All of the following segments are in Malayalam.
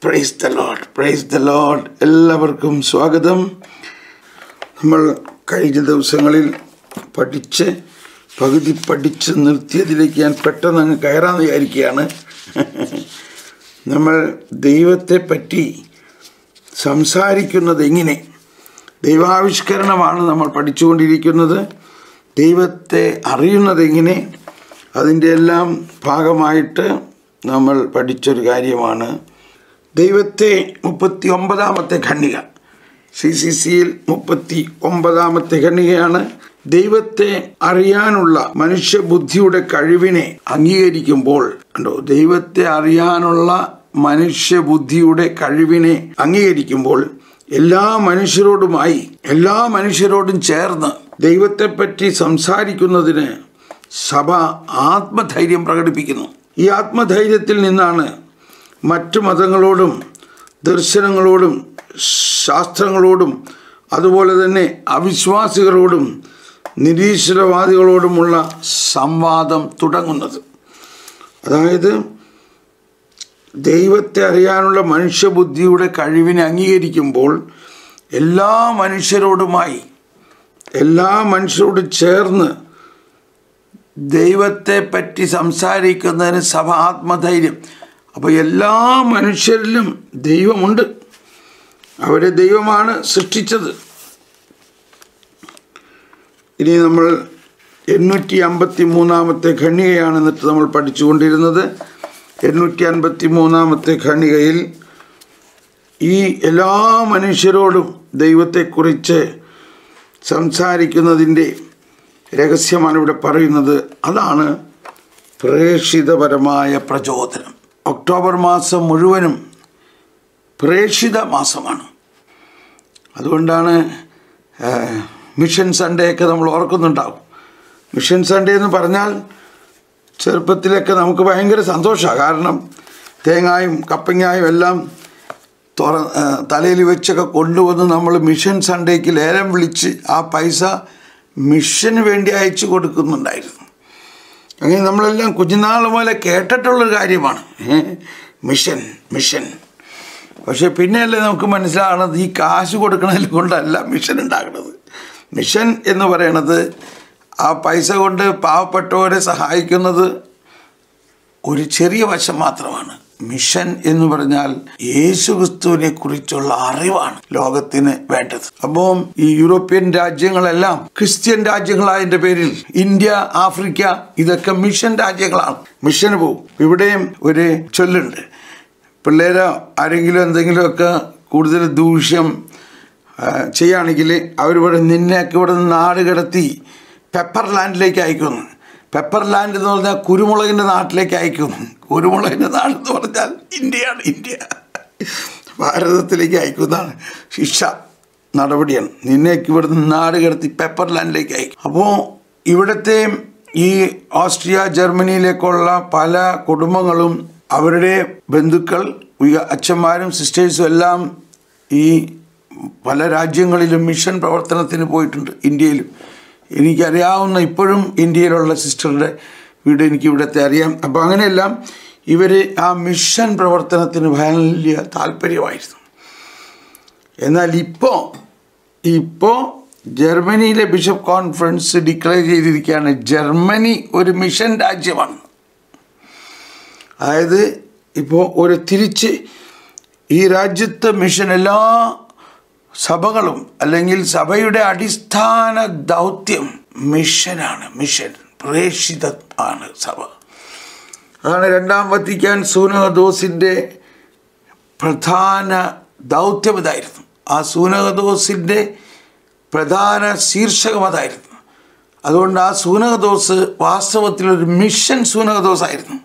Price the Lord praise the Lord എല്ലാവർക്കും സ്വാഗതം നമ്മൾ കഴിഞ്ഞ ദിവസങ്ങളിൽ പഠിച്ച് പകുതി പഠിച്ച് നിർത്തിയതിലേക്ക് ഞാൻ പെട്ടെന്ന് അങ്ങ് കയറാൻ വിചാരിക്കുകയാണ് നമ്മൾ ദൈവത്തെ പറ്റി സംസാരിക്കുന്നത് എങ്ങനെ ദൈവാവിഷ്കരണമാണ് നമ്മൾ പഠിച്ചുകൊണ്ടിരിക്കുന്നത് ദൈവത്തെ അറിയുന്നത് എങ്ങനെ അതിൻ്റെ എല്ലാം ഭാഗമായിട്ട് നമ്മൾ പഠിച്ചൊരു കാര്യമാണ് ദൈവത്തെ മുപ്പത്തി ഒമ്പതാമത്തെ ഖണ്ഡിക സി സി സിയിൽ മുപ്പത്തി ഒമ്പതാമത്തെ ഖണ്ഡികയാണ് ദൈവത്തെ അറിയാനുള്ള മനുഷ്യബുദ്ധിയുടെ കഴിവിനെ അംഗീകരിക്കുമ്പോൾ കണ്ടോ ദൈവത്തെ അറിയാനുള്ള മനുഷ്യബുദ്ധിയുടെ കഴിവിനെ അംഗീകരിക്കുമ്പോൾ എല്ലാ മനുഷ്യരോടുമായി എല്ലാ മനുഷ്യരോടും ചേർന്ന് ദൈവത്തെപ്പറ്റി സംസാരിക്കുന്നതിന് സഭ ആത്മധൈര്യം പ്രകടിപ്പിക്കുന്നു ഈ ആത്മധൈര്യത്തിൽ നിന്നാണ് മറ്റു മതങ്ങളോടും ദർശനങ്ങളോടും ശാസ്ത്രങ്ങളോടും അതുപോലെ തന്നെ അവിശ്വാസികളോടും നിരീശ്വരവാദികളോടുമുള്ള സംവാദം തുടങ്ങുന്നത് അതായത് ദൈവത്തെ അറിയാനുള്ള മനുഷ്യബുദ്ധിയുടെ കഴിവിനെ അംഗീകരിക്കുമ്പോൾ എല്ലാ മനുഷ്യരോടുമായി എല്ലാ മനുഷ്യരോടും ചേർന്ന് ദൈവത്തെ പറ്റി സംസാരിക്കുന്നതിന് സഭ ആത്മധൈര്യം അപ്പോൾ എല്ലാ മനുഷ്യരിലും ദൈവമുണ്ട് അവരെ ദൈവമാണ് സൃഷ്ടിച്ചത് ഇനി നമ്മൾ എണ്ണൂറ്റി അമ്പത്തി മൂന്നാമത്തെ ഖണ്ണികയാണ് എന്നിട്ട് നമ്മൾ പഠിച്ചുകൊണ്ടിരുന്നത് എണ്ണൂറ്റി അൻപത്തി മൂന്നാമത്തെ ഖണ്ണികയിൽ ഈ എല്ലാ മനുഷ്യരോടും ദൈവത്തെക്കുറിച്ച് സംസാരിക്കുന്നതിൻ്റെ രഹസ്യമാണ് ഇവിടെ പറയുന്നത് അതാണ് പ്രേക്ഷിതപരമായ പ്രചോദനം ഒക്ടോബർ മാസം മുഴുവനും പ്രേക്ഷിത മാസമാണ് അതുകൊണ്ടാണ് മിഷൻ സൺഡേ ഒക്കെ നമ്മൾ ഓർക്കുന്നുണ്ടാവും മിഷൻ സൺഡേ എന്ന് പറഞ്ഞാൽ ചെറുപ്പത്തിലൊക്കെ നമുക്ക് ഭയങ്കര സന്തോഷമാണ് കാരണം തേങ്ങായും കപ്പങ്ങായും എല്ലാം തുറ തലയിൽ വെച്ചൊക്കെ കൊണ്ടുവന്ന് നമ്മൾ മിഷൻ സൺഡേക്ക് ലേലം വിളിച്ച് ആ പൈസ മിഷന് വേണ്ടി അയച്ചു കൊടുക്കുന്നുണ്ടായിരുന്നു അങ്ങനെ നമ്മളെല്ലാം കുഞ്ഞുനാൾ പോലെ കേട്ടിട്ടുള്ളൊരു കാര്യമാണ് മിഷൻ മിഷൻ പക്ഷെ പിന്നെയല്ലേ നമുക്ക് മനസ്സിലാകണത് ഈ കാശ് കൊടുക്കണതിൽ കൊണ്ടല്ല മിഷൻ ഉണ്ടാകുന്നത് മിഷൻ എന്ന് പറയണത് ആ പൈസ കൊണ്ട് പാവപ്പെട്ടവരെ സഹായിക്കുന്നത് ഒരു ചെറിയ വശം മാത്രമാണ് മിഷൻ എന്ന് പറഞ്ഞാൽ യേശുക്രിസ്തുവിനെ കുറിച്ചുള്ള അറിവാണ് ലോകത്തിന് വേണ്ടത് അപ്പോൾ ഈ യൂറോപ്യൻ രാജ്യങ്ങളെല്ലാം ക്രിസ്ത്യൻ രാജ്യങ്ങളായതിന്റെ പേരിൽ ഇന്ത്യ ആഫ്രിക്ക ഇതൊക്കെ മിഷൻ രാജ്യങ്ങളാണ് മിഷന് പോകും ഇവിടെയും ഒരു ചൊല്ലുണ്ട് പിള്ളേരോ ആരെങ്കിലും എന്തെങ്കിലുമൊക്കെ കൂടുതൽ ദൂഷ്യം ചെയ്യുകയാണെങ്കിൽ അവരിവിടെ നിന്നെയൊക്കെ ഇവിടെ നിന്ന് നാട് കിടത്തി പെപ്പർ ലാൻഡിലേക്ക് അയക്കുന്നു പെപ്പർ ലാൻഡ് എന്ന് പറഞ്ഞാൽ കുരുമുളകിൻ്റെ നാട്ടിലേക്ക് അയക്കുന്നു കുരുമുളകിൻ്റെ നാട് എന്ന് പറഞ്ഞാൽ ഇന്ത്യയാണ് ഇന്ത്യ ഭാരതത്തിലേക്ക് അയക്കുന്നതാണ് ശിക്ഷ നടപടിയാണ് നിന്നേക്ക് ഇവിടുന്ന് നാട് കിടത്തി പെപ്പർ ലാൻഡിലേക്ക് അയക്കും അപ്പോൾ ഇവിടുത്തെ ഈ ഓസ്ട്രിയ ജർമ്മനിയിലേക്കുള്ള പല കുടുംബങ്ങളും അവരുടെ ബന്ധുക്കൾ അച്ഛന്മാരും സിസ്റ്റേഴ്സും എല്ലാം ഈ പല രാജ്യങ്ങളിലും മിഷൻ പ്രവർത്തനത്തിന് പോയിട്ടുണ്ട് ഇന്ത്യയിലും എനിക്കറിയാവുന്ന ഇപ്പോഴും ഇന്ത്യയിലുള്ള സിസ്റ്ററുടെ വീട് എനിക്ക് ഇവിടുത്തെ അറിയാം അപ്പോൾ അങ്ങനെയെല്ലാം ഇവർ ആ മിഷൻ പ്രവർത്തനത്തിന് വലിയ താല്പര്യമായിരുന്നു എന്നാൽ ഇപ്പോൾ ഇപ്പോൾ ജർമ്മനിയിലെ ബിഷപ്പ് കോൺഫറൻസ് ഡിക്ലെയർ ചെയ്തിരിക്കുകയാണ് ജർമ്മനി ഒരു മിഷൻ രാജ്യമാണ് അതായത് ഇപ്പോൾ ഒരു തിരിച്ച് ഈ രാജ്യത്തെ മിഷൻ എല്ലാ സഭകളും അല്ലെങ്കിൽ സഭയുടെ അടിസ്ഥാന ദൗത്യം മിഷനാണ് മിഷൻ പ്രേക്ഷിത ആണ് സഭ അതാണ് രണ്ടാം വത്തിക്കാൻ സൂനകദോസിൻ്റെ പ്രധാന ദൗത്യം ഇതായിരുന്നു ആ സൂനകദോസിൻ്റെ പ്രധാന ശീർഷകം അതായിരുന്നു അതുകൊണ്ട് ആ സൂനകദോസ് വാസ്തവത്തിൽ ഒരു മിഷൻ സൂനകദോസായിരുന്നു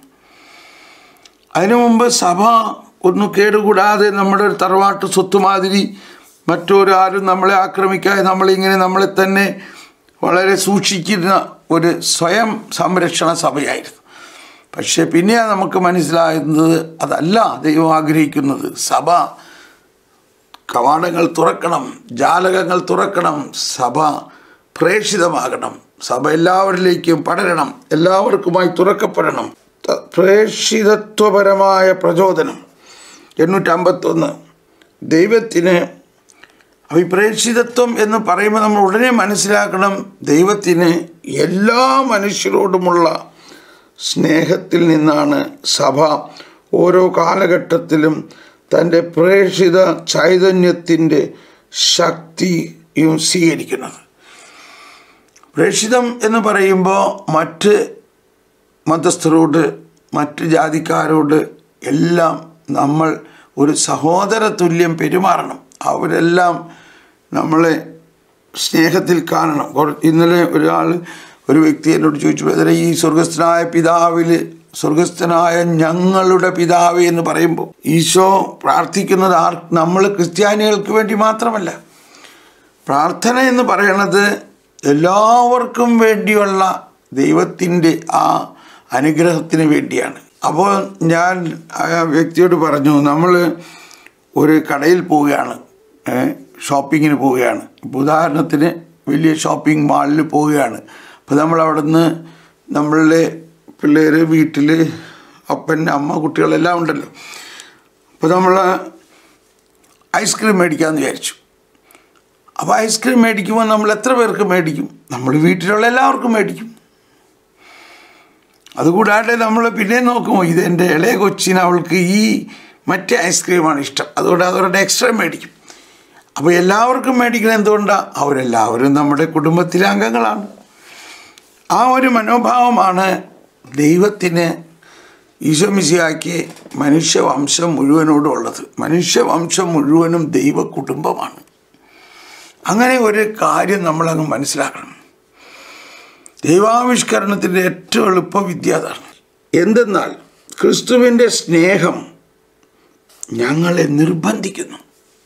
അതിനു മുമ്പ് സഭ ഒന്ന് കേടുകൂടാതെ നമ്മുടെ ഒരു തറവാട്ട് സ്വത്ത് മാതിരി മറ്റൊരാരും നമ്മളെ ആക്രമിക്കാതെ നമ്മളിങ്ങനെ നമ്മളെ തന്നെ വളരെ സൂക്ഷിക്കുന്ന ഒരു സ്വയം സംരക്ഷണ സഭയായിരുന്നു പക്ഷെ പിന്നെയാണ് നമുക്ക് മനസ്സിലാകുന്നത് അതല്ല ദൈവം ആഗ്രഹിക്കുന്നത് സഭ കവാടങ്ങൾ തുറക്കണം ജാലകങ്ങൾ തുറക്കണം സഭ പ്രേക്ഷിതമാകണം സഭ എല്ലാവരിലേക്കും പടരണം എല്ലാവർക്കുമായി തുറക്കപ്പെടണം ത- പ്രേക്ഷിതത്വപരമായ പ്രചോദനം എണ്ണൂറ്റമ്പത്തൊന്ന് ദൈവത്തിന് അഭിപ്രേക്ഷിതത്വം എന്ന് പറയുമ്പോൾ നമ്മൾ ഉടനെ മനസ്സിലാക്കണം ദൈവത്തിന് എല്ലാ മനുഷ്യരോടുമുള്ള സ്നേഹത്തിൽ നിന്നാണ് സഭ ഓരോ കാലഘട്ടത്തിലും തൻ്റെ പ്രേക്ഷിത ചൈതന്യത്തിൻ്റെ ശക്തിയും സ്വീകരിക്കുന്നത് പ്രേക്ഷിതം എന്ന് പറയുമ്പോൾ മറ്റ് മതസ്ഥരോട് മറ്റ് ജാതിക്കാരോട് എല്ലാം നമ്മൾ ഒരു സഹോദര തുല്യം പെരുമാറണം അവരെല്ലാം നമ്മളെ സ്നേഹത്തിൽ കാണണം കുറ- ഇന്നലെ ഒരാൾ ഒരു വ്യക്തി എന്നോട് ചോദിച്ചു "ബ്രദറെ, ഈ സ്വർഗസ്ഥനായ പിതാവിൽ സ്വർഗസ്ഥനായ ഞങ്ങളുടെ പിതാവ് എന്ന് പറയുമ്പോൾ ഈശോ പ്രാർത്ഥിക്കുന്നത് ആർ നമ്മൾ ക്രിസ്ത്യാനികൾക്ക് വേണ്ടി മാത്രമല്ല പ്രാർത്ഥന എന്ന് പറയണത് എല്ലാവർക്കും വേണ്ടിയുള്ള ദൈവത്തിൻ്റെ ആ അനുഗ്രഹത്തിന് വേണ്ടിയാണ് അപ്പോൾ ഞാൻ ആ വ്യക്തിയോട് പറഞ്ഞു നമ്മൾ ഒരു കടയിൽ പോവുകയാണ് ഏ, ഷോപ്പിങ്ങിന് പോവുകയാണ് ഇപ്പോൾ ഉദാഹരണത്തിന് വലിയ ഷോപ്പിംഗ് മാളിൽ പോവുകയാണ് അപ്പോൾ നമ്മൾ അവിടെ നിന്ന് നമ്മളുടെ പിള്ളേർ വീട്ടിൽ അപ്പൻ അമ്മ കുട്ടികളെല്ലാം ഉണ്ടല്ലോ അപ്പോൾ നമ്മൾ ഐസ്ക്രീം മേടിക്കാമെന്ന് വിചാരിച്ചു അപ്പോൾ ഐസ്ക്രീം മേടിക്കുമ്പോൾ നമ്മൾ എത്ര പേർക്ക് മേടിക്കും നമ്മൾ വീട്ടിലുള്ള എല്ലാവർക്കും മേടിക്കും അതുകൂടാതെ നമ്മൾ പിന്നെ നോക്കുമോ ഇത് എൻ്റെ ഇളയ കൊച്ചിന് അവൾക്ക് ഈ മറ്റേ ഐസ്ക്രീമാണ് ഇഷ്ടം അതുകൊണ്ട് അവരുടെ എക്സ്ട്രാ മേടിക്കും അപ്പോൾ എല്ലാവർക്കും മേടിക്കുന്നത് എന്തുകൊണ്ടാണ് അവരെല്ലാവരും നമ്മുടെ കുടുംബത്തിലെ അംഗങ്ങളാണ് ആ ഒരു മനോഭാവമാണ് ദൈവത്തിന് ഈശോമിശിയാക്കി മനുഷ്യവംശം മുഴുവനോടും ഉള്ളത് മനുഷ്യവംശം മുഴുവനും ദൈവ കുടുംബമാണ് അങ്ങനെ ഒരു കാര്യം നമ്മളങ്ങ് മനസ്സിലാക്കണം ദൈവാവിഷ്കരണത്തിൻ്റെ ഏറ്റവും എളുപ്പ വിദ്യ അതാണ് എന്തെന്നാൽ ക്രിസ്തുവിൻ്റെ സ്നേഹം ഞങ്ങളെ നിർബന്ധിക്കുന്നു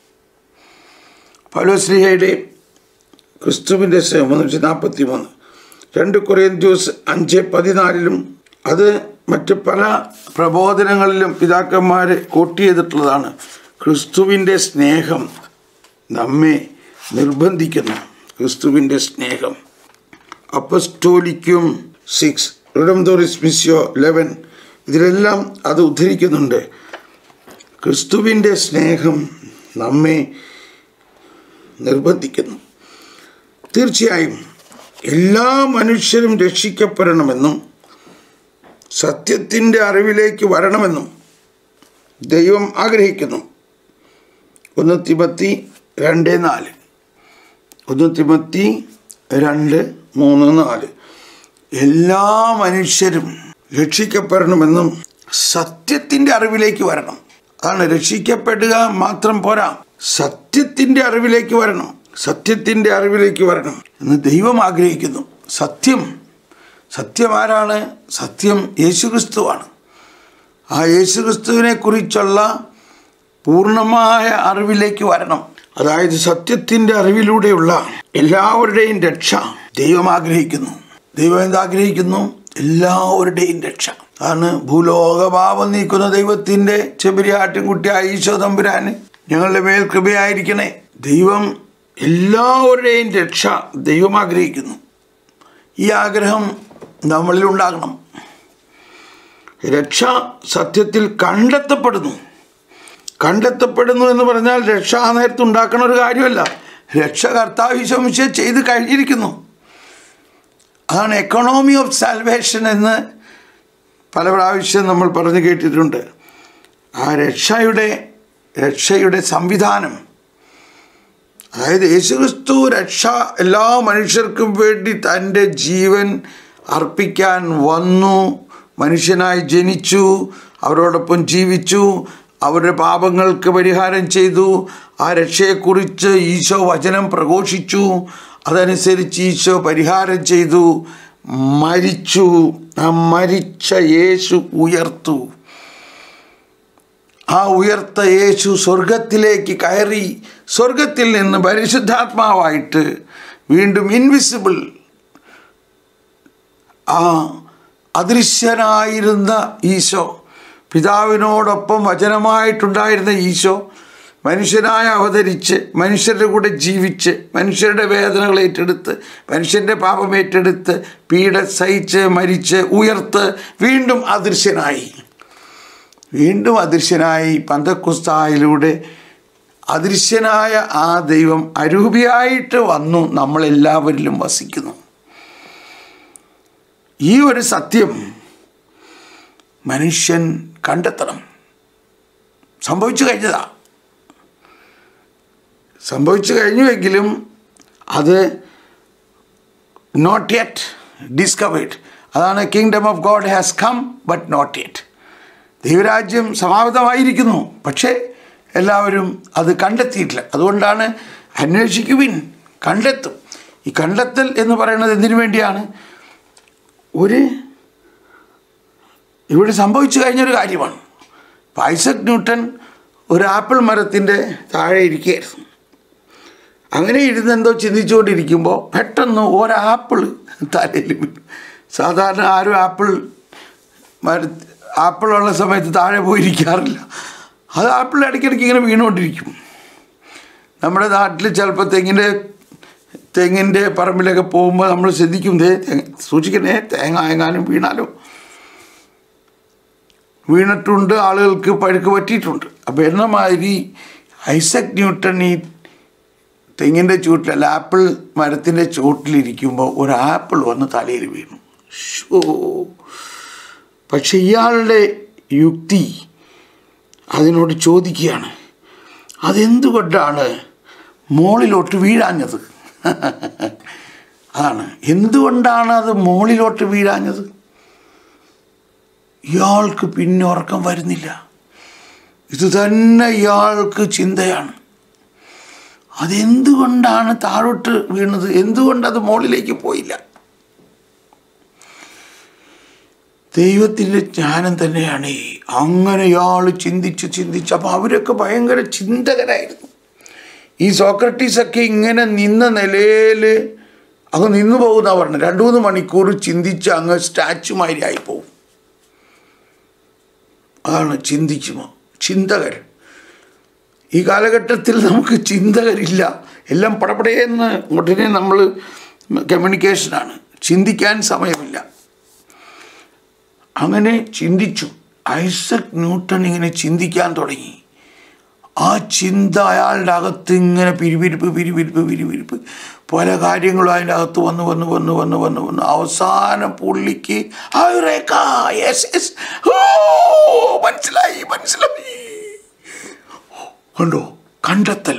പൗലോശ്രീഹയുടെ ക്രിസ്തുവിൻ്റെ സ്നേഹം മുന്നൂറ്റി നാൽപ്പത്തി മൂന്ന് രണ്ട് കൊറിയന്ത്യൂസ് അഞ്ച് പതിനാലിലും അത് മറ്റ് പല പ്രബോധനങ്ങളിലും പിതാക്കന്മാർ കോട്ട് ചെയ്തിട്ടുള്ളതാണ് ക്രിസ്തുവിൻ്റെ സ്നേഹം നമ്മെ നിർബന്ധിക്കുന്നു ക്രിസ്തുവിൻ്റെ സ്നേഹം അപ്പസ്റ്റോലിക്കും സിക്സ് റിഡംതോറിസ് മിസ്യോ ലെവൻ ഇതിലെല്ലാം അത് ഉദ്ധരിക്കുന്നുണ്ട് ക്രിസ്തുവിൻ്റെ സ്നേഹം നമ്മെ നിർബന്ധിക്കുന്നു തീർച്ചയായും എല്ലാ മനുഷ്യരും രക്ഷിക്കപ്പെടണമെന്നും സത്യത്തിൻ്റെ അറിവിലേക്ക് വരണമെന്നും ദൈവം ആഗ്രഹിക്കുന്നു ഒന്ന് തിമത്തി രണ്ട് നാല് ഒന്ന് തിമത്തി രണ്ട് മൂന്ന് നാല് എല്ലാ മനുഷ്യരും രക്ഷിക്കപ്പെടണമെന്നും സത്യത്തിൻ്റെ അറിവിലേക്ക് വരണം അതാണ് രക്ഷിക്കപ്പെടുക മാത്രം പോരാ സത്യത്തിൻ്റെ അറിവിലേക്ക് വരണം സത്യത്തിൻ്റെ അറിവിലേക്ക് വരണം എന്ന് ദൈവം ആഗ്രഹിക്കുന്നു സത്യം സത്യം ആരാണ് സത്യം യേശുക്രിസ്തുവാണ് ആ യേശുക്രിസ്തുവിനെ കുറിച്ചുള്ള പൂർണ്ണമായ അറിവിലേക്ക് വരണം അതായത് സത്യത്തിൻ്റെ അറിവിലൂടെയുള്ള എല്ലാവരുടെയും രക്ഷ ദൈവം ആഗ്രഹിക്കുന്നു ദൈവം എന്താഗ്രഹിക്കുന്നു എല്ലാവരുടെയും രക്ഷ അതാണ് ഭൂലോകഭാവം നീക്കുന്ന ദൈവത്തിൻ്റെ ചെബരിയാട്ടിൻകുട്ടിയായ ഈശോ തമ്പുരാന് ഞങ്ങളുടെ മേൽ കൃപയായിരിക്കണേ ദൈവം എല്ലാവരുടെയും രക്ഷ ദൈവം ആഗ്രഹിക്കുന്നു ഈ ആഗ്രഹം നമ്മളിൽ ഉണ്ടാകണം രക്ഷ സത്യത്തിൽ കണ്ടെത്തപ്പെടുന്നു കണ്ടെത്തപ്പെടുന്നു എന്ന് പറഞ്ഞാൽ രക്ഷ ആ നേരത്ത് ഉണ്ടാക്കുന്ന ഒരു കാര്യമല്ല രക്ഷ കർത്താവ് വിശ്വമിച്ച് ചെയ്ത് കഴിഞ്ഞിരിക്കുന്നു അതാണ് എക്കണോമി ഓഫ് സാൽവേഷൻ എന്ന് പല പ്രാവശ്യം നമ്മൾ പറഞ്ഞു കേട്ടിട്ടുണ്ട് ആ രക്ഷയുടെ രക്ഷയുടെ സംവിധാനം അതായത് യേശുക്രിസ്തു രക്ഷ എല്ലാ മനുഷ്യർക്കും വേണ്ടി തൻ്റെ ജീവൻ അർപ്പിക്കാൻ വന്നു മനുഷ്യനായി ജനിച്ചു അവരോടൊപ്പം ജീവിച്ചു അവരുടെ പാപങ്ങൾക്ക് പരിഹാരം ചെയ്തു ആ രക്ഷയെക്കുറിച്ച് ഈശോ വചനം പ്രഘോഷിച്ചു അതനുസരിച്ച് ഈശോ പരിഹാരം ചെയ്തു മരിച്ചു ആ മരിച്ച യേശു ഉയർത്തു ആ ഉയർത്ത യേശു സ്വർഗത്തിലേക്ക് കയറി സ്വർഗത്തിൽ നിന്ന് പരിശുദ്ധാത്മാവായിട്ട് വീണ്ടും ഇൻവിസിബിൾ ആ അദൃശ്യനായിരുന്ന ഈശോ പിതാവിനോടൊപ്പം വചനമായിട്ടുണ്ടായിരുന്ന ഈശോ മനുഷ്യനായി അവതരിച്ച് മനുഷ്യരുടെ കൂടെ ജീവിച്ച് മനുഷ്യരുടെ വേദനകൾ ഏറ്റെടുത്ത് മനുഷ്യൻ്റെ പാപം ഏറ്റെടുത്ത് പീഡ സഹിച്ച് മരിച്ച് ഉയർത്ത് വീണ്ടും അദൃശ്യനായി വീണ്ടും അദൃശ്യനായി പന്തക്കുസ്തായിലൂടെ അദൃശ്യനായ ആ ദൈവം അരൂപിയായിട്ട് വന്നു നമ്മളെല്ലാവരിലും വസിക്കുന്നു ഈ ഒരു സത്യം മനുഷ്യൻ കണ്ടെത്തണം സംഭവിച്ചു കഴിഞ്ഞതാ സംഭവിച്ചു കഴിഞ്ഞുവെങ്കിലും അത് നോട്ട് യെറ്റ് ഡിസ്കവേർഡ് അതാണ് kingdom of God has come but not yet ദൈവരാജ്യം സമാപിതമായിരിക്കുന്നു പക്ഷേ എല്ലാവരും അത് കണ്ടെത്തിയിട്ടില്ല അതുകൊണ്ടാണ് അന്വേഷിക്കുവിൻ കണ്ടെത്തും ഈ കണ്ടെത്തൽ എന്ന് പറയുന്നത് എന്തിനു വേണ്ടിയാണ് ഒരു ഇവിടെ സംഭവിച്ചു കഴിഞ്ഞൊരു കാര്യമാണ് ഇപ്പം ഐസക് ന്യൂട്ടൺ ഒരു ആപ്പിൾ മരത്തിൻ്റെ താഴെ ഇരിക്കുകയായിരുന്നു അങ്ങനെ ഇരുന്ന് എന്തോ ചിന്തിച്ചുകൊണ്ടിരിക്കുമ്പോൾ പെട്ടെന്ന് ഒരാപ്പിൾ തലയിൽ വീണു സാധാരണ ആരും ആപ്പിൾ മര ആപ്പിളുള്ള സമയത്ത് താഴെ പോയിരിക്കാറില്ല അത് ആപ്പിൾ ഇടയ്ക്കിടയ്ക്ക് ഇങ്ങനെ വീണുകൊണ്ടിരിക്കും നമ്മുടെ നാട്ടിൽ ചിലപ്പോൾ തെങ്ങിൻ്റെ തെങ്ങിൻ്റെ പറമ്പിലൊക്കെ പോകുമ്പോൾ നമ്മൾ ശ്രദ്ധിക്കും ദേ തേങ്ങ സൂക്ഷിക്കണേ തേങ്ങ എങ്ങാനും വീണാലോ വീണിട്ടുണ്ട് ആളുകൾക്ക് പഴുക്ക് പറ്റിയിട്ടുണ്ട് അപ്പോൾ എന്ന മാതിരി ഐസക് ന്യൂട്ടൺ ഈ തെങ്ങിൻ്റെ ചൂട്ടിലല്ല ആപ്പിൾ മരത്തിൻ്റെ ചൂട്ടിലിരിക്കുമ്പോൾ ഒരു ആപ്പിൾ വന്ന് തലയിൽ വീണു ഷോ പക്ഷെ ഇയാളുടെ യുക്തി അതിനോട് ചോദിക്കുകയാണ് അതെന്തുകൊണ്ടാണ് മോളിലോട്ട് വീഴാഞ്ഞത് അതാണ് എന്തുകൊണ്ടാണ് അത് മോളിലോട്ട് വീഴാഞ്ഞത് ഇയാൾക്ക് പിന്നെ ഉറക്കം വരുന്നില്ല ഇത് തന്നെ ഇയാൾക്ക് ചിന്തയാണ് അതെന്തുകൊണ്ടാണ് താഴോട്ട് വീണത് എന്തുകൊണ്ട് അത് മുകളിലേക്ക് പോയില്ല ദൈവത്തിൻ്റെ ജ്ഞാനം തന്നെയാണ് ഈ അങ്ങനെ ഇയാൾ ചിന്തിച്ച് ചിന്തിച്ച് അപ്പോൾ അവരൊക്കെ ഭയങ്കര ചിന്തകരായിരുന്നു ഈ സോക്രട്ടീസൊക്കെ ഇങ്ങനെ നിന്ന നിലയിൽ അങ്ങ് നിന്നു പോകുന്ന പറഞ്ഞു രണ്ടു മൂന്ന് മണിക്കൂർ ചിന്തിച്ച് അങ്ങ് സ്റ്റാച്ചു മാതിരി ആയി പോകും അതാണ് ചിന്തിക്കുമോ ചിന്തകർ ഈ കാലഘട്ടത്തിൽ നമുക്ക് ചിന്തകരില്ല എല്ലാം പടപടയെന്ന് ഉടനെ നമ്മൾ കമ്മ്യൂണിക്കേഷനാണ് ചിന്തിക്കാൻ സമയമില്ല അങ്ങനെ ചിന്തിച്ചു ഐസക് ന്യൂട്ടൺ ഇങ്ങനെ ചിന്തിക്കാൻ തുടങ്ങി ആ ചിന്ത അയാളുടെ അകത്ത് ഇങ്ങനെ പിരിവിരിപ്പ് പിരിവിരിപ്പ് പിരിവിരിപ്പ് പല കാര്യങ്ങളും അതിൻ്റെ അകത്ത് വന്ന് വന്ന് വന്ന് വന്ന് വന്ന് വന്ന് അവസാനം പുള്ളിക്ക് "ഐറേക്കാ, yes, yes. ഓ, മനസ്സിലായി മനസ്സിലായി കണ്ടോ കണ്ടെത്തൽ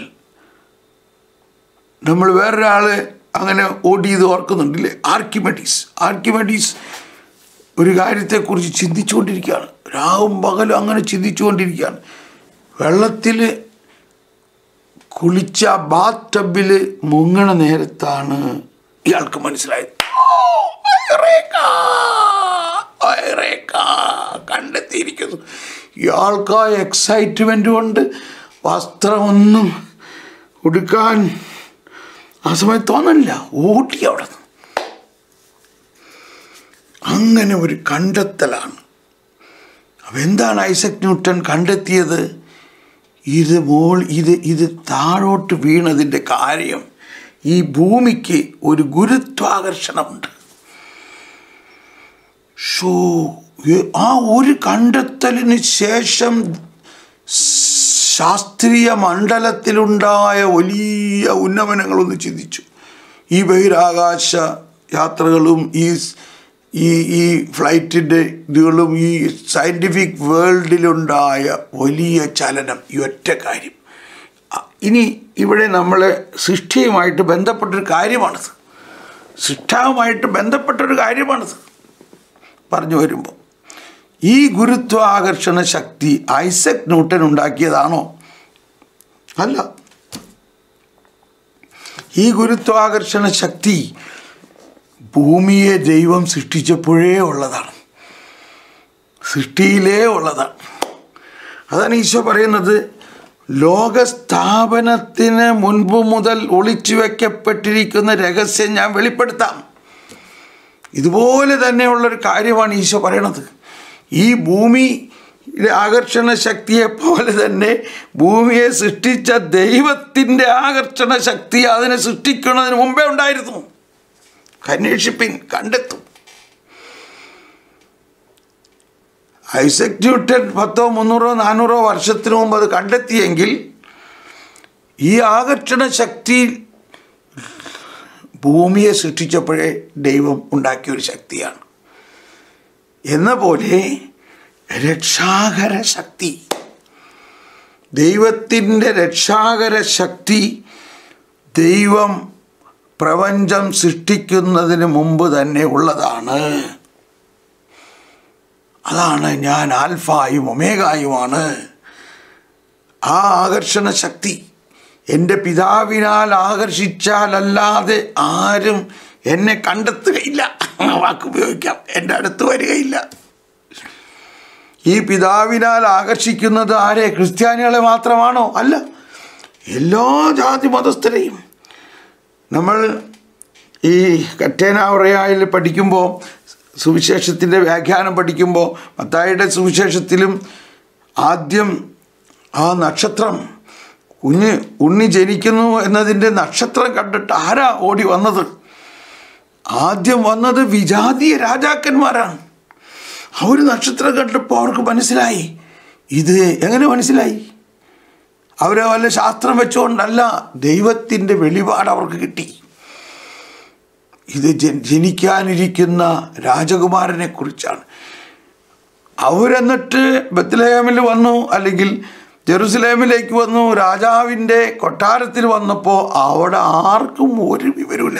നമ്മൾ വേറൊരാൾ അങ്ങനെ ഓടിയത് ഓർക്കുന്നുണ്ടല്ലേ ആർക്കിമെഡീസ് ആർക്കിമെഡീസ് ഒരു കാര്യത്തെക്കുറിച്ച് ചിന്തിച്ചുകൊണ്ടിരിക്കുകയാണ് രാവും പകലും അങ്ങനെ ചിന്തിച്ചുകൊണ്ടിരിക്കുകയാണ് വെള്ളത്തിൽ കുളിച്ച ബാത്ത് ടബിൽ മുങ്ങണ നേരത്താണ് ഇയാൾക്ക് മനസ്സിലായത് "ഓ, ഐറേക്കാ, ഐറേക്കാ." കണ്ടെത്തിയിരിക്കുന്നു ഇയാൾക്ക് ആ എക്സൈറ്റ്മെൻ്റ് കൊണ്ട് വസ്ത്രമൊന്നും ഉടുക്കാൻ ആ സമയത്ത് തോന്നില്ല ഓടി അവിടെ നിന്ന് അങ്ങനെ ഒരു കണ്ടെത്തലാണ് അപ്പം എന്താണ് ഐസക് ന്യൂട്ടൺ കണ്ടെത്തിയത് ഇത് മോൾ ഇത് ഇത് താഴോട്ട് വീണതിൻ്റെ കാര്യം ഈ ഭൂമിക്ക് ഒരു ഗുരുത്വാകർഷണമുണ്ട് ഷോ ഏ- ആ ഒരു കണ്ടെത്തലിന് ശേഷം ശാസ്ത്രീയ മണ്ഡലത്തിലുണ്ടായ വലിയ ഉന്നമനങ്ങളൊന്ന് ചിന്തിച്ചു ഈ ബഹിരാകാശ യാത്രകളും ഈ ഈ ഈ ഫ്ലൈറ്റിൻ്റെ ഇതുകളും ഈ സയൻറ്റിഫിക് വേൾഡിലുണ്ടായ വലിയ ചലനം ഈ ഒറ്റ കാര്യം അ- ഇനി ഇവിടെ നമ്മൾ സൃഷ്ടിയുമായിട്ട് ബന്ധപ്പെട്ടൊരു കാര്യമാണിത് സൃഷ്ടാവുമായിട്ട് ബന്ധപ്പെട്ടൊരു കാര്യമാണിത് പറഞ്ഞു വരുമ്പോൾ ഈ ഗുരുത്വാകർഷണ ശക്തി ഐസക് ന്യൂട്ടൻ ഉണ്ടാക്കിയതാണോ അല്ല ഈ ഗുരുത്വാകർഷണ ശക്തി ഭൂമിയെ ദൈവം സൃഷ്ടിച്ചപ്പോഴേ ഉള്ളതാണ് സൃഷ്ടിയിലേ ഉള്ളതാണ് അതാണ് ഈശോ പറയുന്നത് ലോകസ്ഥാപനത്തിന് മുൻപ് മുതൽ ഒളിച്ചു വയ്ക്കപ്പെട്ടിരിക്കുന്ന രഹസ്യം ഞാൻ വെളിപ്പെടുത്താം ഇതുപോലെ തന്നെയുള്ളൊരു കാര്യമാണ് ഈശോ പറയണത് ഈ ഭൂമി ആകർഷണ ശക്തിയെ പോലെ തന്നെ ഭൂമിയെ സൃഷ്ടിച്ച ദൈവത്തിൻ്റെ ആകർഷണ ശക്തി അതിനെ സൃഷ്ടിക്കുന്നതിന് മുമ്പേ ഉണ്ടായിരുന്നു അന്വേഷിപ്പിൻ കണ്ടെത്തും ഐസക് ന്യൂട്ടൻ പത്തോ മുന്നൂറോ നാനൂറോ വർഷത്തിനു മുമ്പ് അത് കണ്ടെത്തിയെങ്കിൽ ഈ ആകർഷണ ശക്തി ഭൂമിയെ സൃഷ്ടിച്ചപ്പോഴേ ദൈവം ഉണ്ടാക്കിയ ഒരു ശക്തിയാണ് എന്ന പോലെ രക്ഷാകര ശക്തി ദൈവത്തിൻ്റെ രക്ഷാകര ശക്തി ദൈവം പ്രപഞ്ചം സൃഷ്ടിക്കുന്നതിന് മുമ്പ് തന്നെ ഉള്ളതാണ് അതാണ് ഞാൻ ആൽഫായും ഒമേഗായുമാണ് ആ ആകർഷണ ശക്തി എൻ്റെ പിതാവിനാൽ ആകർഷിച്ചാലല്ലാതെ ആരും എന്നെ കണ്ടെത്തുകയില്ല ആ വാക്ക് ഉപയോഗിക്കാം എൻ്റെ അടുത്ത് വരികയില്ല ഈ പിതാവിനാൽ ആകർഷിക്കുന്നത് ആരെ ക്രിസ്ത്യാനികളെ മാത്രമാണോ അല്ല എല്ലാ ജാതി മതസ്ഥരെയും നമ്മൾ ഈ കറ്റേനാവറയായിൽ പഠിക്കുമ്പോൾ സുവിശേഷത്തിൻ്റെ വ്യാഖ്യാനം പഠിക്കുമ്പോൾ മത്തായിയുടെ സുവിശേഷത്തിലും ആദ്യം ആ നക്ഷത്രം കുഞ്ഞ് ഉണ്ണി ജനിക്കുന്നു എന്നതിൻ്റെ നക്ഷത്രം കണ്ടിട്ട് ആരാ ഓടി വന്നത് ആദ്യം വന്നത് വിജാതീയ രാജാക്കന്മാരാണ് അവർ നക്ഷത്രം കണ്ടപ്പോൾ അവർക്ക് മനസ്സിലായി ഇത് എങ്ങനെ മനസ്സിലായി അവരെ വല്ല ശാസ്ത്രം വെച്ചുകൊണ്ടല്ല ദൈവത്തിൻ്റെ വെളിപാട് അവർക്ക് കിട്ടി ഇത് ജ- ജനിക്കാനിരിക്കുന്ന രാജകുമാരനെ കുറിച്ചാണ് അവരെന്നിട്ട് ബത്ലഹേമിൽ വന്നു അല്ലെങ്കിൽ ജെറുസലേമിലേക്ക് വന്നു രാജാവിൻ്റെ കൊട്ടാരത്തിൽ വന്നപ്പോൾ അവിടെ ആർക്കും ഒരു വിവരമില്ല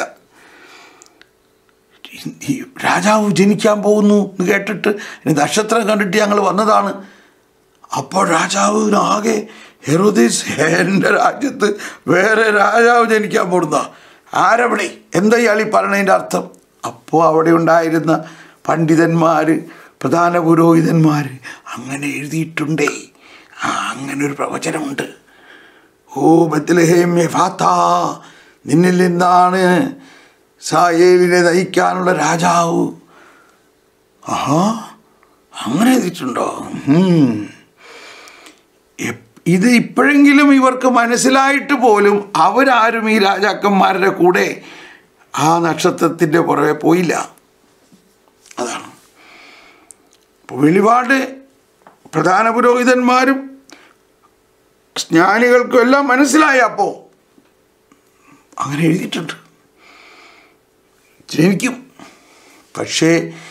ഈ രാജാവ് ജനിക്കാൻ പോകുന്നു എന്ന് കേട്ടിട്ട് ഇനി നക്ഷത്രം കണ്ടിട്ട് ഞങ്ങൾ വന്നതാണ് അപ്പോൾ രാജാവ് ആകെ ഹെറുദീസ് എൻ്റെ രാജ്യത്ത് വേറെ രാജാവ് ജനിക്കാൻ പോകുന്ന ആരവിടെ എന്താ ഇയാളീ പറയണതിൻ്റെ അർത്ഥം അപ്പോൾ അവിടെ ഉണ്ടായിരുന്ന പണ്ഡിതന്മാർ പ്രധാന പുരോഹിതന്മാർ അങ്ങനെ എഴുതിയിട്ടുണ്ടേ ആ അങ്ങനെ ഒരു പ്രവചനമുണ്ട് ഓ ബത്ലഹേം യഫാത്ത നിന്നിൽ നിന്നാണ് സായേലിനെ നയിക്കാനുള്ള രാജാവ് ആഹാ അങ്ങനെ എഴുതിയിട്ടുണ്ടോ ഉം. എപ്- ഇത് ഇപ്പോഴെങ്കിലും ഇവർക്ക് മനസ്സിലായിട്ട് പോലും അവരാരും ഈ രാജാക്കന്മാരുടെ കൂടെ ആ നക്ഷത്രത്തിൻ്റെ പുറകെ പോയില്ല അതാണ് അപ്പോൾ വെളിപാട് പ്രധാന പുരോഹിതന്മാരും ജ്ഞാനികൾക്കും എല്ലാം മനസ്സിലായ അപ്പോൾ അങ്ങനെ എഴുതിയിട്ടുണ്ട് ജനിക്കും പക്ഷേ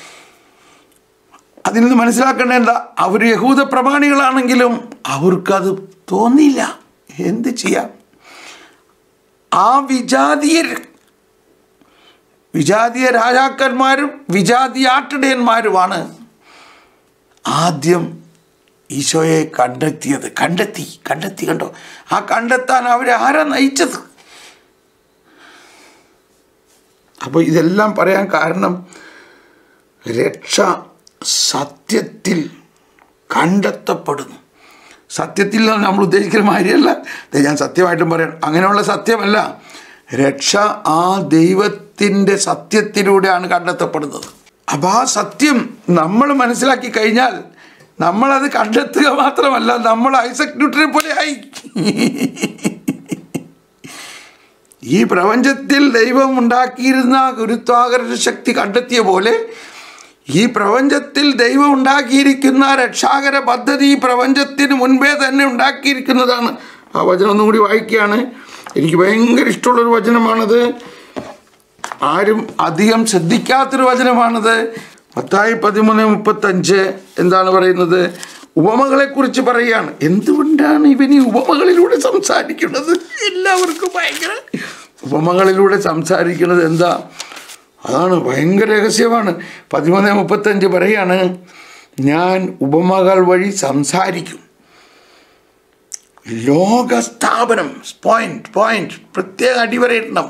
അതിൽ നിന്ന് മനസ്സിലാക്കേണ്ട എന്താ അവർ യഹൂദ പ്രമാണികളാണെങ്കിലും അവർക്കത് തോന്നിയില്ല എന്ത് ചെയ്യാം ആ വിജാതീയർ വിജാതീയ രാജാക്കന്മാരും വിജാതീയാട്ടിടയന്മാരുമാണ് ആദ്യം ഈശോയെ കണ്ടെത്തിയത് കണ്ടെത്തി കണ്ടെത്തി കണ്ടോ ആ കണ്ടെത്താൻ അവരെ ആരാ നയിച്ചത് അപ്പോൾ ഇതെല്ലാം പറയാൻ കാരണം രക്ഷ സത്യത്തിൽ കണ്ടെത്തപ്പെടുന്നു സത്യത്തിൽ നിന്ന് നമ്മൾ ഉദ്ദേശിക്കുന്ന മാതിരിയല്ല ദേ ഞാൻ സത്യമായിട്ടും പറയണം അങ്ങനെയുള്ള സത്യമല്ല രക്ഷ ആ ദൈവത്തിൻ്റെ സത്യത്തിലൂടെയാണ് കണ്ടെത്തപ്പെടുന്നത് അപ്പോൾ ആ സത്യം നമ്മൾ മനസ്സിലാക്കി കഴിഞ്ഞാൽ നമ്മളത് കണ്ടെത്തുക മാത്രമല്ല നമ്മൾ ഐസക് ന്യൂട്ടനെ പോലെ ആയി ഈ പ്രപഞ്ചത്തിൽ ദൈവം ഉണ്ടാക്കിയിരുന്ന ഗുരുത്വാകർഷ ശക്തി കണ്ടെത്തിയ പോലെ ഈ പ്രപഞ്ചത്തിൽ ദൈവം ഉണ്ടാക്കിയിരിക്കുന്ന രക്ഷാകര പദ്ധതി ഈ പ്രപഞ്ചത്തിന് മുൻപേ തന്നെ ഉണ്ടാക്കിയിരിക്കുന്നതാണ് ആ വചനം ഒന്നും കൂടി വായിക്കുകയാണ് എനിക്ക് ഭയങ്കര ഇഷ്ടമുള്ളൊരു വചനമാണത് ആരും അധികം ശ്രദ്ധിക്കാത്തൊരു വചനമാണത് പത്തായി പതിമൂന്ന് മുപ്പത്തഞ്ച് എന്താണ് പറയുന്നത് ഉപമകളെക്കുറിച്ച് പറയുകയാണ് എന്തുകൊണ്ടാണ് ഇവൻ ഈ ഉപമകളിലൂടെ സംസാരിക്കുന്നത് എല്ലാവർക്കും ഭയങ്കര ഉപമകളിലൂടെ സംസാരിക്കുന്നത് എന്താ അതാണ് ഭയങ്കര രഹസ്യമാണ് പതിമൂന്ന് മുപ്പത്തഞ്ച് പറയാണ് ഞാൻ ഉപമകൾ വഴി സംസാരിക്കും ലോകസ്ഥാപനം പോയിന്റ് പോയിന്റ് പ്രത്യേക അടിവരയിടണം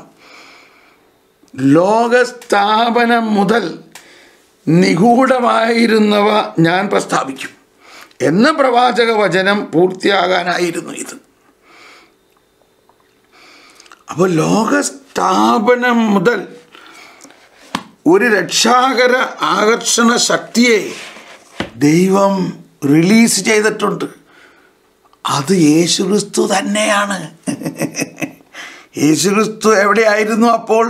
ലോകസ്ഥാപനം മുതൽ നിഗൂഢമായിരുന്നവ ഞാൻ പ്രസ്താവിക്കും എന്ന പ്രവാചക വചനം പൂർത്തിയാകാനായിരുന്നു ഇത് അപ്പോൾ ലോകസ്ഥാപനം മുതൽ ഒരു രക്ഷാകര ആകർഷണ ശക്തിയെ ദൈവം റിലീസ് ചെയ്തിട്ടുണ്ട് അത് യേശുക്രിസ്തു തന്നെയാണ് യേശുക്രിസ്തു എവിടെയായിരുന്നു അപ്പോൾ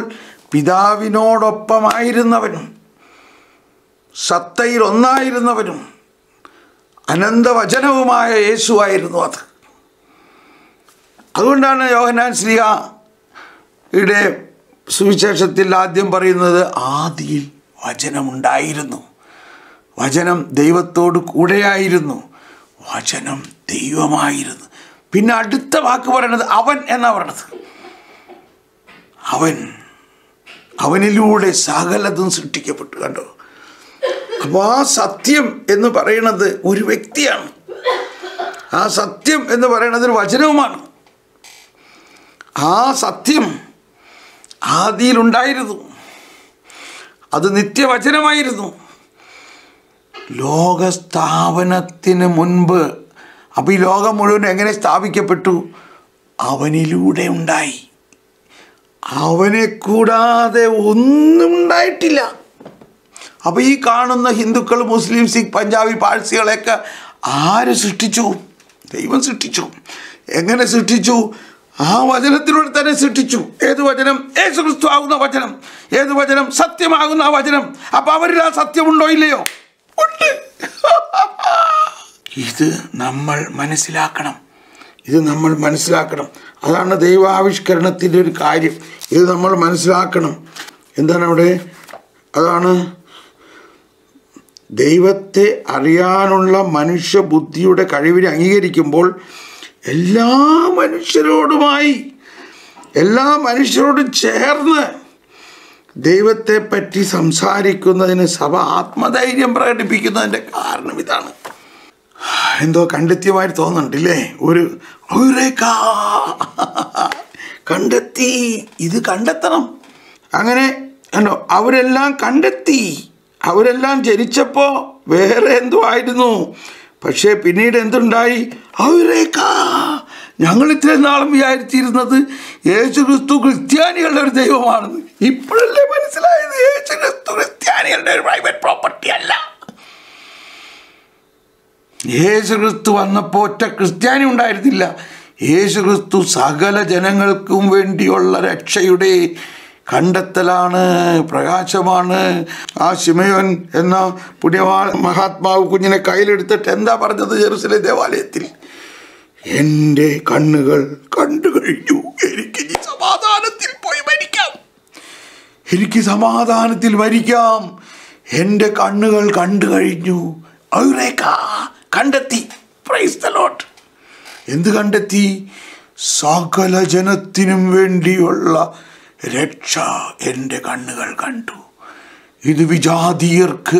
പിതാവിനോടൊപ്പമായിരുന്നവനും സത്തയിൽ ഒന്നായിരുന്നവനും അനന്തവചനവുമായ യേശുവായിരുന്നു അത് അതുകൊണ്ടാണ് യോഹനാൻ ശ്രീയുടെ സുവിശേഷത്തിൽ ആദ്യം പറയുന്നത് ആദിയിൽ വചനമുണ്ടായിരുന്നു വചനം ദൈവത്തോട് കൂടെയായിരുന്നു വചനം ദൈവമായിരുന്നു പിന്നെ അടുത്ത വാക്ക് പറയണത് അവൻ എന്നാ പറയണത് അവൻ അവനിലൂടെ സകലതും സൃഷ്ടിക്കപ്പെട്ടു കണ്ടോ അപ്പോൾ ആ സത്യം എന്ന് പറയുന്നത് ഒരു വ്യക്തിയാണ് ആ സത്യം എന്ന് പറയുന്നത് ഒരു വചനവുമാണ് ആ സത്യം ആദിയിലുണ്ടായിരുന്നു അത് നിത്യവചനമായിരുന്നു ലോകസ്ഥാപനത്തിന് മുൻപ് അപ്പോൾ ഈ ലോകം മുഴുവൻ എങ്ങനെ സ്ഥാപിക്കപ്പെട്ടു അവനിലൂടെ ഉണ്ടായി അവനെ കൂടാതെ ഒന്നും ഉണ്ടായിട്ടില്ല അപ്പോൾ ഈ കാണുന്ന ഹിന്ദുക്കൾ മുസ്ലിം സിഖ് പഞ്ചാബി പാഴ്സികളെയൊക്കെ ആര് സൃഷ്ടിച്ചു ദൈവം സൃഷ്ടിച്ചു എങ്ങനെ സൃഷ്ടിച്ചു ആ വചനത്തിലൂടെ തന്നെ സൃഷ്ടിച്ചു ഏത് വചനം യേശു ക്രിസ്തു ആകുന്ന വചനം ഏത് വചനം സത്യമാകുന്ന ആ വചനം അപ്പൊ അവരിൽ ആ സത്യമുണ്ടോ ഇല്ലയോ ഉണ്ട് ഇത് നമ്മൾ മനസ്സിലാക്കണം ഇത് നമ്മൾ മനസ്സിലാക്കണം അതാണ് ദൈവാവിഷ്കരണത്തിൻ്റെ ഒരു കാര്യം ഇത് നമ്മൾ മനസ്സിലാക്കണം എന്താണ് അവിടെ അതാണ് ദൈവത്തെ അറിയാനുള്ള മനുഷ്യ ബുദ്ധിയുടെ കഴിവിനെ അംഗീകരിക്കുമ്പോൾ എല്ലാ മനുഷ്യരോടുമായി എല്ലാ മനുഷ്യരോടും ചേർന്ന് ദൈവത്തെ പറ്റി സംസാരിക്കുന്നതിന് സഭ ആത്മധൈര്യം പ്രകടിപ്പിക്കുന്നതിൻ്റെ കാരണം ഇതാണ് എന്തോ കണ്ടെത്തിയമായി തോന്നുന്നുണ്ടല്ലേ ഒരു ഔരേക്കാ. കണ്ടെത്തി ഇത് കണ്ടെത്തണം അങ്ങനെ കണ്ടോ അവരെല്ലാം കണ്ടെത്തി അവരെല്ലാം ജനിച്ചപ്പോൾ വേറെ എന്തോ ആയിരുന്നു പക്ഷേ പിന്നീട് എന്തുണ്ടായി ഔരേക്കാ ഞങ്ങൾ ഇത്രയും നാളും വിചാരിച്ചിരുന്നത് യേശു ക്രിസ്തു ക്രിസ്ത്യാനികളുടെ ഒരു ദൈവമാണെന്ന് ഇപ്പോഴല്ലേ മനസ്സിലായത് യേശു ക്രിസ്തു ക്രിസ്ത്യാനികളുടെ ഒരു പ്രൈവറ്റ് പ്രോപ്പർട്ടി അല്ല യേശു ക്രിസ്തു വന്നപ്പോൾ ഒറ്റ ക്രിസ്ത്യാനി ഉണ്ടായിരുന്നില്ല യേശു ക്രിസ്തു സകല ജനങ്ങൾക്കും വേണ്ടിയുള്ള രക്ഷയുടെ കണ്ടെത്തലാണ് പ്രകാശമാണ് ആ ശിമയോൻ എന്ന പുണ്യവാ മഹാത്മാവ് കുഞ്ഞിനെ കയ്യിലെടുത്തിട്ട് എന്താ പറഞ്ഞത് ജെറുസലേം ദേവാലയത്തിൽ എൻ്റെ കണ്ണുകൾ കണ്ടു കഴിഞ്ഞു എനിക്ക് ഇനി സമാധാനത്തിൽ പോയി മരിക്കാം എനിക്ക് സമാധാനത്തിൽ മരിക്കാം എൻ്റെ കണ്ണുകൾ കണ്ടു കഴിഞ്ഞു ഔറേക്ക കണ്ടെത്തി പ്രൈസ് ദ ലോട്ട് എന്ത് കണ്ടെത്തി സകല ജനത്തിനും വേണ്ടിയുള്ള രക്ഷ എൻ്റെ കണ്ണുകൾ കണ്ടു ഇത് വിജാതീയർക്ക്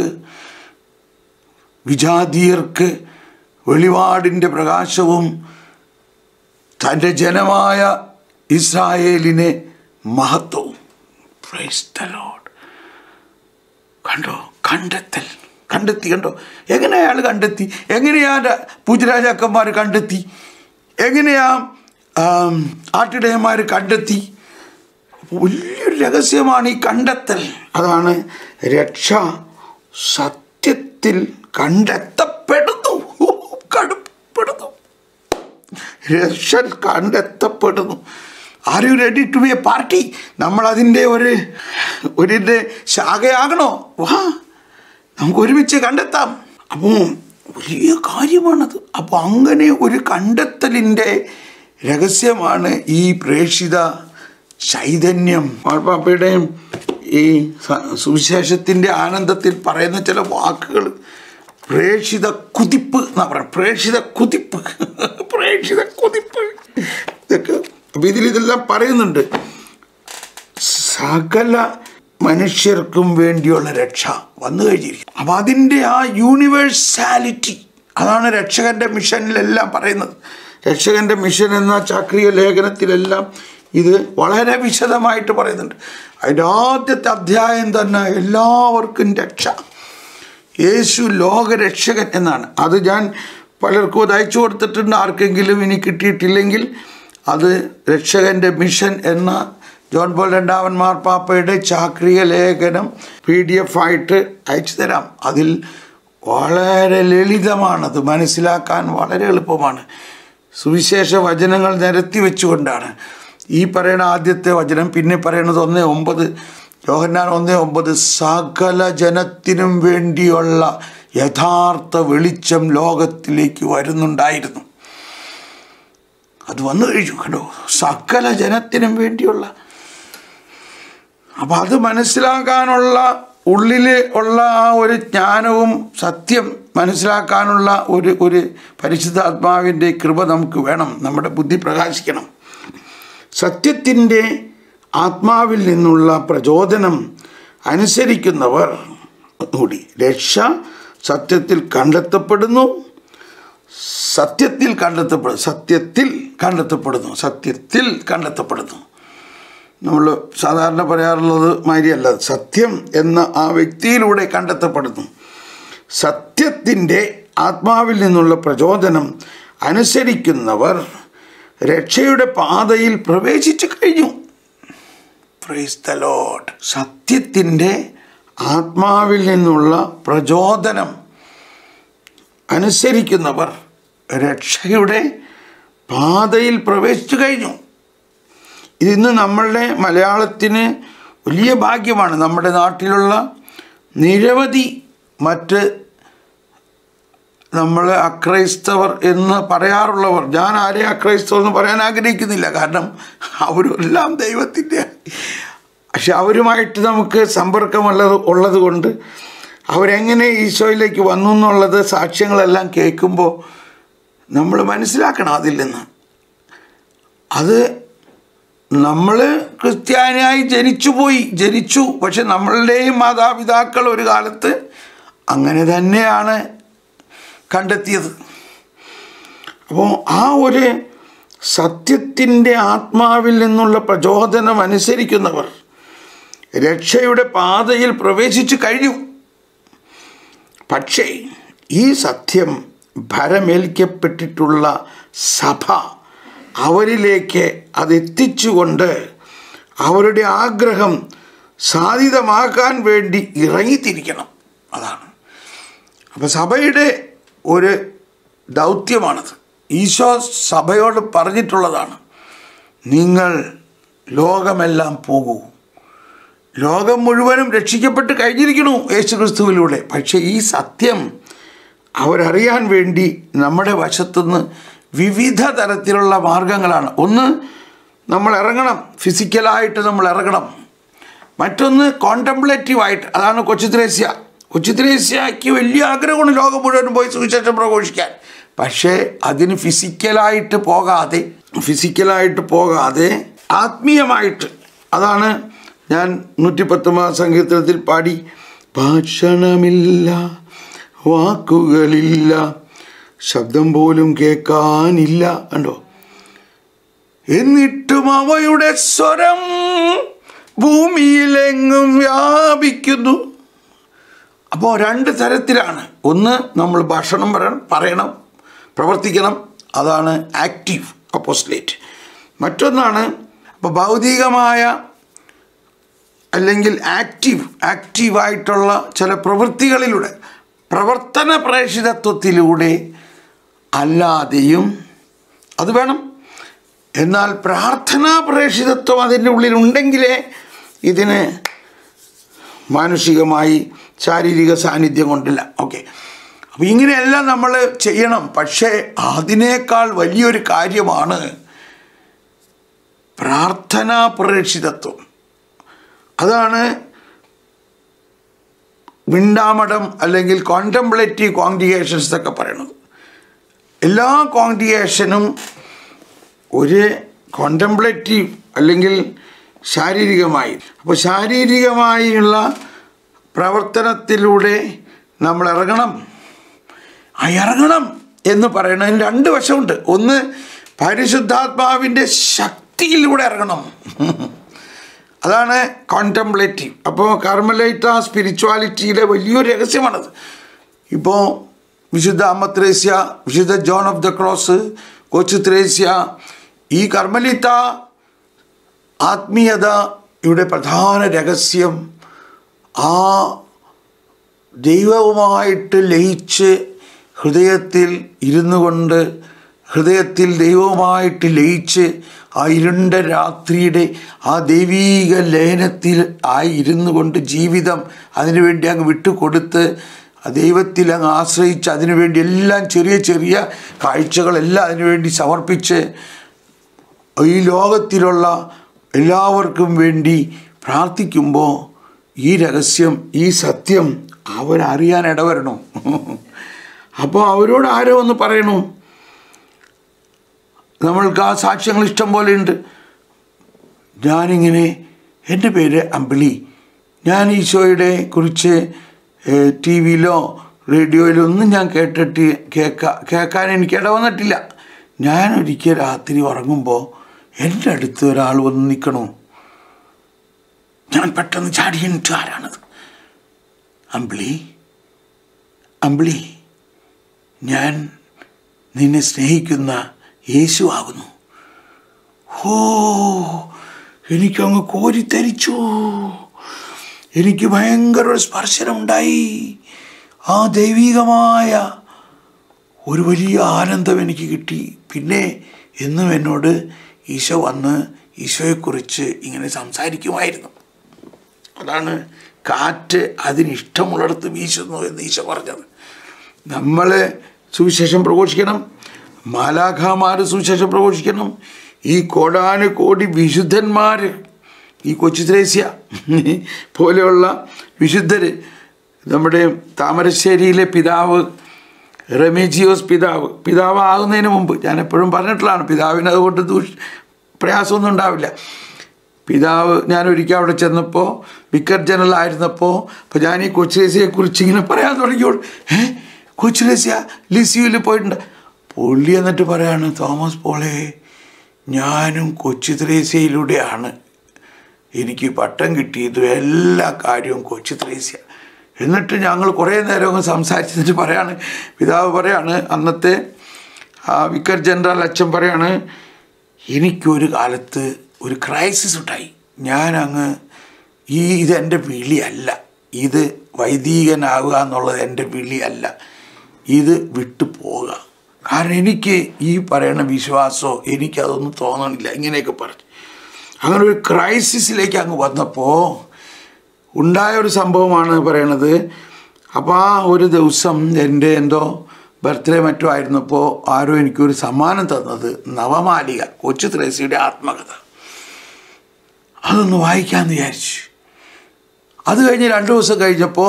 വിജാതീയർക്ക് വെളിപാടിൻ്റെ പ്രകാശവും തൻ്റെ ജനമായ ഇസ്രായേലിനെ മഹത്വവും പ്രൈസ് ദ ലോഡ് കണ്ടോ കണ്ടെത്തൽ കണ്ടെത്തി കണ്ടോ എങ്ങനെ അയാൾ കണ്ടെത്തി എങ്ങനെയാ പൂജരാജാക്കന്മാർ കണ്ടെത്തി എങ്ങനെയാ ആം, ആട്ടിടയന്മാർ കണ്ടെത്തി വലിയൊരു രഹസ്യമാണ് ഈ കണ്ടെത്തൽ അതാണ് രക്ഷ സത്യത്തിൽ കണ്ടെത്തപ്പെടുന്നു കടുപ്പെടുന്നു രക്ഷ കണ്ടെത്തപ്പെടുന്നു are you ready to be a party നമ്മൾ അതിൻ്റെ ഒരു ഒരിൻ്റെ ശാഖയാകണോ വാ നമുക്ക് ഒരുമിച്ച് കണ്ടെത്താം അപ്പോൾ വലിയ കാര്യമാണത് അപ്പോൾ അങ്ങനെ ഒരു കണ്ടെത്തലിൻ്റെ രഹസ്യമാണ് ഈ പ്രേക്ഷിത ചൈതന്യം മാർപ്പാപ്പയുടെയും ഈ സ- സുവിശേഷത്തിൻ്റെ ആനന്ദത്തിൽ പറയുന്ന ചില വാക്കുകൾ പ്രേക്ഷിത കുതിപ്പ് എന്നാ പറയുക പ്രേക്ഷിത കുതിപ്പ് പ്രേക്ഷിത കുതിപ്പ് ഇതൊക്കെ അപ്പം ഇതിൽ ഇതെല്ലാം പറയുന്നുണ്ട് സകല മനുഷ്യർക്കും വേണ്ടിയുള്ള രക്ഷ വന്നു കഴിഞ്ഞിരിക്കും അപ്പം അതിൻ്റെ ആ യൂണിവേഴ്സാലിറ്റി അതാണ് രക്ഷകന്റെ മിഷനിലെല്ലാം പറയുന്നത് രക്ഷകന്റെ മിഷൻ എന്ന ചാക്രിയ ലേഖനത്തിലെല്ലാം ഇത് വളരെ വിശദമായിട്ട് പറയുന്നുണ്ട് അതിൻ്റെ ആദ്യത്തെ അധ്യായം തന്നെ എല്ലാവർക്കും രക്ഷ യേശു ലോകരക്ഷകൻ എന്നാണ് അത് ഞാൻ പലർക്കും അത് അയച്ചു കൊടുത്തിട്ടുണ്ട് ആർക്കെങ്കിലും ഇനി കിട്ടിയിട്ടില്ലെങ്കിൽ അത് രക്ഷകൻ്റെ മിഷൻ എന്ന ജോൺ പോൾ രണ്ടാമൻ മാർപ്പാപ്പയുടെ ചാക്രിക ലേഖനം പി ഡി എഫ് ആയിട്ട് അയച്ചു തരാം അതിൽ വളരെ ലളിതമാണത് മനസ്സിലാക്കാൻ വളരെ എളുപ്പമാണ് സുവിശേഷ വചനങ്ങൾ നിരത്തി വെച്ചുകൊണ്ടാണ് ഈ പറയുന്ന ആദ്യത്തെ വചനം പിന്നെ പറയുന്നത് ഒന്ന് ഒമ്പത് യോഹന്നാൻ ഒന്ന് ഒമ്പത് സകല ജനത്തിനും വേണ്ടിയുള്ള യഥാർത്ഥ വെളിച്ചം ലോകത്തിലേക്ക് വരുന്നുണ്ടായിരുന്നു അത് വന്നു കഴിഞ്ഞു കേട്ടോ സകല ജനത്തിനും വേണ്ടിയുള്ള അപ്പം അത് മനസ്സിലാക്കാനുള്ള ഉള്ളിൽ ഉള്ള ആ ഒരു ജ്ഞാനവും സത്യം മനസ്സിലാക്കാനുള്ള ഒരു ഒരു പരിശുദ്ധാത്മാവിൻ്റെ കൃപ നമുക്ക് വേണം നമ്മുടെ ബുദ്ധി പ്രകാശിക്കണം സത്യത്തിൻ്റെ ആത്മാവിൽ നിന്നുള്ള പ്രചോദനം അനുസരിക്കുന്നവർ കൂടി രക്ഷ സത്യത്തിൽ കണ്ടെത്തപ്പെടുന്നു സത്യത്തിൽ കണ്ടെത്തപ്പെടും സത്യത്തിൽ കണ്ടെത്തപ്പെടുന്നു സത്യത്തിൽ കണ്ടെത്തപ്പെടുന്നു നമ്മൾ സാധാരണ പറയാറുള്ളത് മാതിരിയല്ല സത്യം എന്ന ആ വ്യക്തിയിലൂടെ കണ്ടെത്തപ്പെടുന്നു സത്യത്തിൻ്റെ ആത്മാവിൽ നിന്നുള്ള പ്രചോദനം അനുസരിക്കുന്നവർ രക്ഷയുടെ പാതയിൽ പ്രവേശിച്ചു കഴിഞ്ഞു പ്രൈസ് ദ ലോഡ് സത്യത്തിൻ്റെ ആത്മാവിൽ നിന്നുള്ള പ്രചോദനം അനുസരിക്കുന്നവർ രക്ഷയുടെ പാതയിൽ പ്രവേശിച്ചു കഴിഞ്ഞു ഇതിന്ന് നമ്മളുടെ മലയാളത്തിന് വലിയ ഭാഗ്യമാണ് നമ്മുടെ നാട്ടിലുള്ള നിരവധി മറ്റ് നമ്മൾ അക്രൈസ്തവർ എന്ന് പറയാറുള്ളവർ ഞാൻ ആരെയും അക്രൈസ്തവർ എന്ന് പറയാൻ ആഗ്രഹിക്കുന്നില്ല കാരണം അവരെല്ലാം ദൈവത്തിൻ്റെ പക്ഷെ അവരുമായിട്ട് നമുക്ക് സമ്പർക്കമുള്ളത് ഉള്ളത് കൊണ്ട് അവരെങ്ങനെ ഈശോയിലേക്ക് വന്നു എന്നുള്ളത് സാക്ഷ്യങ്ങളെല്ലാം കേൾക്കുമ്പോൾ നമ്മൾ മനസ്സിലാക്കണം അതിൽ നിന്ന് അത് നമ്മൾ ക്രിസ്ത്യാനിയായി ജനിച്ചു പോയി ജനിച്ചു പക്ഷെ നമ്മളുടെയും മാതാപിതാക്കൾ ഒരു കാലത്ത് അങ്ങനെ തന്നെയാണ് കണ്ടെത്തിയത് അപ്പോൾ ആ ഒരു സത്യത്തിൻ്റെ ആത്മാവിൽ നിന്നുള്ള പ്രചോദനം അനുസരിക്കുന്നവർ രക്ഷയുടെ പാതയിൽ പ്രവേശിച്ചു കഴിഞ്ഞു പക്ഷേ ഈ സത്യം ഭരമേൽക്കപ്പെട്ടിട്ടുള്ള സഭ അവരിലേക്ക് അതെത്തിച്ചുകൊണ്ട് അവരുടെ ആഗ്രഹം സാധിതമാക്കാൻ വേണ്ടി ഇറങ്ങിത്തിരിക്കണം അതാണ് അപ്പോൾ സഭയുടെ ഒരു ദൗത്യമാണത് ഈശോ സഭയോട് പറഞ്ഞിട്ടുള്ളതാണ് നിങ്ങൾ ലോകമെല്ലാം പോകൂ ലോകം മുഴുവനും രക്ഷിക്കപ്പെട്ട് കഴിഞ്ഞിരിക്കണു യേശു ക്രിസ്തുവിലൂടെ പക്ഷേ ഈ സത്യം അവരറിയാൻ വേണ്ടി നമ്മുടെ വശത്തുനിന്ന് വിവിധ തരത്തിലുള്ള മാർഗങ്ങളാണ് ഒന്ന് നമ്മൾ ഇറങ്ങണം ഫിസിക്കലായിട്ട് നമ്മൾ ഇറങ്ങണം മറ്റൊന്ന് കോണ്ടംപ്ലേറ്റീവായിട്ട് അതാണ് കൊച്ചുത്രേസ്യ കൊച്ചുത്രേസ്യയ്ക്ക് വലിയ ആഗ്രഹമാണ് ലോകം മുഴുവൻ പോയി സുവിശേഷം പ്രഘോഷിക്കാൻ പക്ഷേ അതിന് ഫിസിക്കലായിട്ട് പോകാതെ ഫിസിക്കലായിട്ട് പോകാതെ ആത്മീയമായിട്ട് അതാണ് ഞാൻ നൂറ്റി പത്തൊമ്പതാം സങ്കീർത്തനത്തിൽ പാടി ഭാഷണമില്ല വാക്കുകളില്ല ശബ്ദം പോലും കേൾക്കാനില്ല കണ്ടോ എന്നിട്ടും അവയുടെ സ്വരം ഭൂമിയിലെങ്ങും വ്യാപിക്കുന്നു അപ്പോൾ രണ്ട് തരത്തിലാണ് ഒന്ന് നമ്മൾ ഭക്ഷണം പറയണം പറയണം പ്രവർത്തിക്കണം അതാണ് ആക്റ്റീവ് അപ്പോസ്ലേറ്റ് മറ്റൊന്നാണ് അപ്പോൾ ഭൗതികമായ അല്ലെങ്കിൽ ആക്റ്റീവ് ആക്റ്റീവായിട്ടുള്ള ചില പ്രവൃത്തികളിലൂടെ പ്രവർത്തന പ്രേഷിതത്വത്തിലൂടെ അല്ലാതെയും അത് വേണം എന്നാൽ പ്രാർത്ഥനാ പ്രേഷിതത്വം അതിൻ്റെ ഉള്ളിൽ ഉണ്ടെങ്കിലേ ഇതിന് മാനുഷികമായി ശാരീരിക സാന്നിധ്യം കൊണ്ടില്ല ഓക്കെ അപ്പോൾ ഇങ്ങനെയെല്ലാം നമ്മൾ ചെയ്യണം പക്ഷേ അതിനേക്കാൾ വലിയൊരു കാര്യമാണ് പ്രാർത്ഥനാ പ്രേക്ഷിതത്വം അതാണ് വിണ്ടാമഠം അല്ലെങ്കിൽ കോണ്ടംപ്ലേറ്റീവ് കോൺഗ്രിഗേഷൻസ് എന്നൊക്കെ പറയണത് എല്ലാ കോൺഗ്രിഗേഷനും ഒരു കോണ്ടംപ്ലേറ്റീവ് അല്ലെങ്കിൽ ശാരീരികമായി അപ്പോൾ ശാരീരികമായുള്ള പ്രവർത്തനത്തിലൂടെ നമ്മൾ ഇറങ്ങണം ആ ഇറങ്ങണം എന്ന് പറയുന്നതിന് രണ്ട് വശമുണ്ട് ഒന്ന് പരിശുദ്ധാത്മാവിൻ്റെ ശക്തിയിലൂടെ ഇറങ്ങണം അതാണ് കോണ്ടംപ്ലേറ്റീവ് അപ്പോൾ കർമ്മലൈറ്റ സ്പിരിച്വാലിറ്റിയുടെ വലിയൊരു രഹസ്യമാണത് ഇപ്പോൾ വിശുദ്ധ അമ്മത്രേസ്യ വിശുദ്ധ ജോൺ ഓഫ് ദ ക്രോസ് കൊച്ചു ത്രേസ്യ ഈ കർമ്മലിത്ത ആത്മീയതയുടെ പ്രധാന രഹസ്യം ആ ദൈവവുമായിട്ട് ലയിച്ച് ഹൃദയത്തിൽ ഇരുന്നു കൊണ്ട് ഹൃദയത്തിൽ ദൈവവുമായിട്ട് ലയിച്ച് ആ ഇരുണ്ട രാത്രിയുടെ ആ ദൈവീക ലയനത്തിൽ ആയി ഇരുന്നു കൊണ്ട് ജീവിതം അതിനുവേണ്ടി അങ്ങ് വിട്ടുകൊടുത്ത് ദൈവത്തിൽ അങ്ങ് ആശ്രയിച്ച് അതിനുവേണ്ടി എല്ലാം ചെറിയ ചെറിയ കാഴ്ചകളെല്ലാം അതിനുവേണ്ടി സമർപ്പിച്ച് ഈ ലോകത്തിലുള്ള എല്ലാവർക്കും വേണ്ടി പ്രാർത്ഥിക്കുമ്പോൾ ഈ രഹസ്യം ഈ സത്യം അവരറിയാൻ ഇടവരണം അപ്പോൾ അവരോട് ആരോ ഒന്ന് പറയണു നമ്മൾക്ക് ആ സാക്ഷ്യങ്ങൾ ഇഷ്ടം പോലെ ഉണ്ട് ഞാനിങ്ങനെ എൻ്റെ പേര് അമ്പിളി ഞാൻ ഈശോയുടെ കുറിച്ച് ടി വിയിലോ റേഡിയോയിലോ ഒന്നും ഞാൻ കേട്ടിട്ട് കേൾക്കാ കേൾക്കാൻ എനിക്ക് ഇടവന്നിട്ടില്ല ഞാൻ ഒരിക്കൽ രാത്രി ഉറങ്ങുമ്പോൾ എൻ്റെ അടുത്ത് ഒരാൾ വന്ന് നിൽക്കണു ഞാൻ പെട്ടെന്ന് ചാടി എണിറ്റ് ആരാണത് അമ്പിളി അമ്പിളി ഞാൻ നിന്നെ സ്നേഹിക്കുന്ന യേശു ആകുന്നു ഓ എനിക്കങ്ങ് കോരിത്തരിച്ചു എനിക്ക് ഭയങ്കര ഒരു സ്പർശനമുണ്ടായി ആ ദൈവികമായ ഒരു വലിയ ആനന്ദം എനിക്ക് കിട്ടി പിന്നെ എന്നും എന്നോട് ഈശോ വന്ന് ഈശോയെക്കുറിച്ച് ഇങ്ങനെ സംസാരിക്കുമായിരുന്നു അതാണ് കാറ്റ് അതിനിഷ്ടമുള്ളിടത്ത് വീശുന്നു എന്ന് ഈശോ പറഞ്ഞത് നമ്മൾ സുവിശേഷം പ്രഘോഷിക്കണം മാലാഖാമാർ സുവിശേഷം പ്രഘോഷിക്കണം ഈ കോടാനു കോടി വിശുദ്ധന്മാർ ഈ കൊച്ചു ത്രേസ്യ പോലെയുള്ള വിശുദ്ധർ നമ്മുടെ താമരശ്ശേരിയിലെ പിതാവ് റെമേജിയോസ് പിതാവ് പിതാവ് ആകുന്നതിന് മുമ്പ് ഞാൻ എപ്പോഴും പറഞ്ഞിട്ടുള്ളതാണ് പിതാവിന് അതുകൊണ്ട് ദൂഷ പ്രയാസമൊന്നും ഉണ്ടാവില്ല പിതാവ് ഞാൻ ഒരിക്കൽ അവിടെ ചെന്നപ്പോൾ വിക്കർ ജനറൽ ആയിരുന്നപ്പോൾ അപ്പോൾ ഞാൻ ഈ കൊച്ചുരേസ്യയെക്കുറിച്ച് ഇങ്ങനെ പറയാൻ തുടങ്ങിയോളൂ ഏ കൊച്ചുരേസ്യ ലിസിയിൽ പോയിട്ടുണ്ട് പുള്ളി എന്നിട്ട് പറയാണ് തോമസ് പോളെ ഞാനും കൊച്ചു ത്രേസ്യയിലൂടെയാണ് എനിക്ക് പട്ടം കിട്ടിയതും എല്ലാ കാര്യവും കൊച്ചു ത്രേസ്യ എന്നിട്ട് ഞങ്ങൾ കുറേ നേരം അങ്ങ് സംസാരിച്ചിട്ട് പറയാണ് പിതാവ് പറയാണ് അന്നത്തെ ആ വിക്കർ ജനറൽ അച്ഛൻ പറയാണ് എനിക്കൊരു കാലത്ത് ഒരു ക്രൈസിസ് ഉണ്ടായി ഞാൻ അങ്ങ് ഈ ഇതെൻ്റെ വിളിയല്ല ഇത് വൈദികനാവുക എന്നുള്ളത് എൻ്റെ വിളിയല്ല ഇത് വിട്ടു പോവുക കാരണം എനിക്ക് ഈ പറയുന്ന വിശ്വാസമോ എനിക്കതൊന്നും തോന്നണില്ല ഇങ്ങനെയൊക്കെ പറഞ്ഞു അങ്ങനെ ഒരു ക്രൈസിസിലേക്ക് അങ്ങ് വന്നപ്പോൾ ഉണ്ടായ ഒരു സംഭവമാണ് പറയണത് അപ്പോൾ ആ ഒരു ദിവസം എൻ്റെ എന്തോ ബർത്ത്ഡേ മറ്റോ ആയിരുന്നപ്പോൾ ആരോ എനിക്കൊരു സമ്മാനം തന്നത് നവമാലിക കൊച്ചു ത്രേസിയുടെ ആത്മകഥ അതൊന്ന് വായിക്കാമെന്ന് വിചാരിച്ചു അത് കഴിഞ്ഞ് രണ്ട് ദിവസം കഴിഞ്ഞപ്പോൾ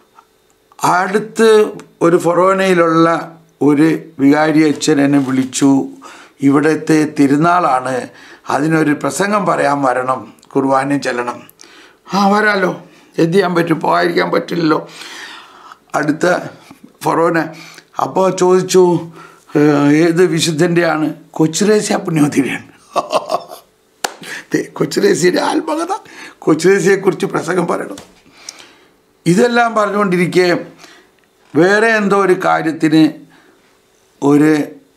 അടുത്ത് ഒരു ഫൊറോനയിലുള്ള ഒരു വികാരി അച്ഛൻ എന്നെ വിളിച്ചു ഇവിടുത്തെ തിരുനാളാണ് അതിനൊരു പ്രസംഗം പറയാൻ വരണം കുർബാന ചെല്ലണം ആ വരാലോ എന്ത് ചെയ്യാൻ പറ്റും പോകാതിരിക്കാൻ പറ്റില്ലല്ലോ അടുത്ത ഫൊറോന അപ്പോൾ ചോദിച്ചു ഏത് വിശുദ്ധൻ്റെയാണ് കൊച്ചുരേസ്യ പുണ്യവതിരിയാണ് കൊച്ചുരേസ്യയുടെ ആത്മകഥ കൊച്ചുരേസ്യയെക്കുറിച്ച് പ്രസംഗം പറയണം ഇതെല്ലാം പറഞ്ഞുകൊണ്ടിരിക്കെ വേറെ എന്തോ ഒരു കാര്യത്തിന് ഒരു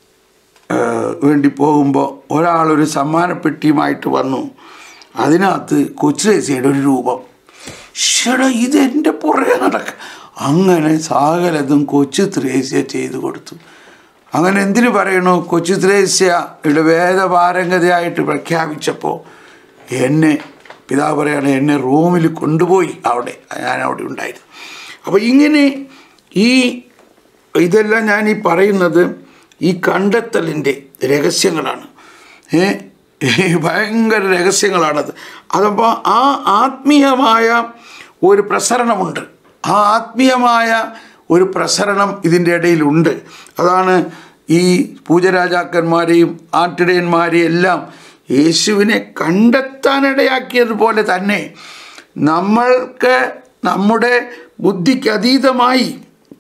വേണ്ടി പോകുമ്പോൾ ഒരാളൊരു സമ്മാനപ്പെട്ടിയുമായിട്ട് വന്നു അതിനകത്ത് കൊച്ചുരേസ്യയുടെ ഒരു രൂപം ഷടാ ഇത് എൻ്റെ പുറകെ നടക്ക അങ്ങനെ സാകലതും കൊച്ചു ത്രേസ്യ ചെയ്തു കൊടുത്തു അങ്ങനെ എന്തിനു പറയണു കൊച്ചു ത്രേസ്യയുടെ വേദപാരംഗതയായിട്ട് പ്രഖ്യാപിച്ചപ്പോൾ എന്നെ പിതാവ് പറയാണ് എന്നെ റൂമിൽ കൊണ്ടുപോയി അവിടെ ഞാൻ അവിടെ ഉണ്ടായിരുന്നു അപ്പോൾ ഇങ്ങനെ ഈ ഇതെല്ലാം ഞാൻ ഈ പറയുന്നത് ഈ കണ്ടെത്തലിൻ്റെ രഹസ്യങ്ങളാണ് ഏ ഭയങ്കര രഹസ്യങ്ങളാണത് അതപ്പോൾ ആ ആത്മീയമായ ഒരു പ്രസരണമുണ്ട് ആ ആത്മീയമായ ഒരു പ്രസരണം ഇതിൻ്റെ ഇടയിലുണ്ട് അതാണ് ഈ പൂജരാജാക്കന്മാരെയും ആട്ടിടയന്മാരെയും എല്ലാം യേശുവിനെ കണ്ടെത്താനിടയാക്കിയതുപോലെ തന്നെ നമ്മൾക്ക് നമ്മുടെ ബുദ്ധിക്ക് അതീതമായി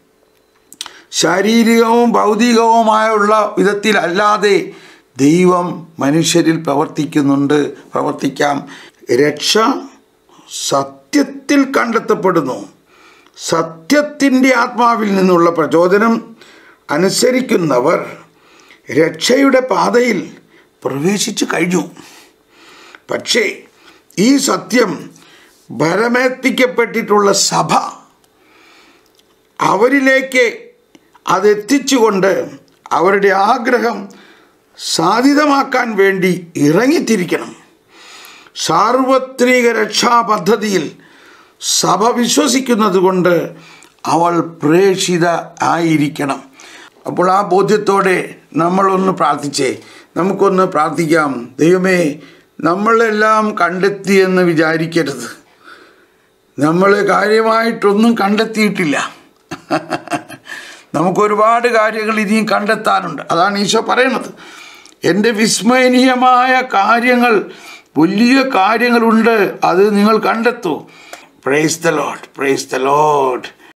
ശാരീരികവും ഭൗതികവുമായുള്ള വിധത്തിലല്ലാതെ ദൈവം മനുഷ്യരിൽ പ്രവർത്തിക്കുന്നുണ്ട് പ്രവർത്തിക്കാം രക്ഷ സത്യത്തിൽ കണ്ടെത്തപ്പെടുന്നു സത്യത്തിൻ്റെ ആത്മാവിൽ നിന്നുള്ള പ്രചോദനം അനുസരിക്കുന്നവർ രക്ഷയുടെ പാതയിൽ പ്രവേശിച്ചു കഴിഞ്ഞു പക്ഷേ ഈ സത്യം ഭരമേൽപ്പിക്കപ്പെട്ടിട്ടുള്ള സഭ അവരിലേക്ക് അതെത്തിച്ചുകൊണ്ട് അവരുടെ ആഗ്രഹം സാധ്യതമാക്കാൻ വേണ്ടി ഇറങ്ങിത്തിരിക്കണം സാർവത്രിക രക്ഷാ പദ്ധതിയിൽ സഭ വിശ്വസിക്കുന്നത് കൊണ്ട് അവൾ പ്രേക്ഷിത ആയിരിക്കണം അപ്പോൾ ആ ബോധ്യത്തോടെ നമ്മളൊന്ന് പ്രാർത്ഥിച്ചേ നമുക്കൊന്ന് പ്രാർത്ഥിക്കാം ദൈവമേ നമ്മളെല്ലാം കണ്ടെത്തിയെന്ന് വിചാരിക്കരുത് നമ്മൾ കാര്യമായിട്ടൊന്നും കണ്ടെത്തിയിട്ടില്ല നമുക്കൊരുപാട് കാര്യങ്ങൾ ഇനിയും കണ്ടെത്താനുണ്ട് അതാണ് ഈശോ പറയണത് എൻ്റെ വിസ്മയനീയമായ കാര്യങ്ങൾ വലിയ കാര്യങ്ങളുണ്ട് അത് നിങ്ങൾ കണ്ടെത്തൂ praise the Lord praise the load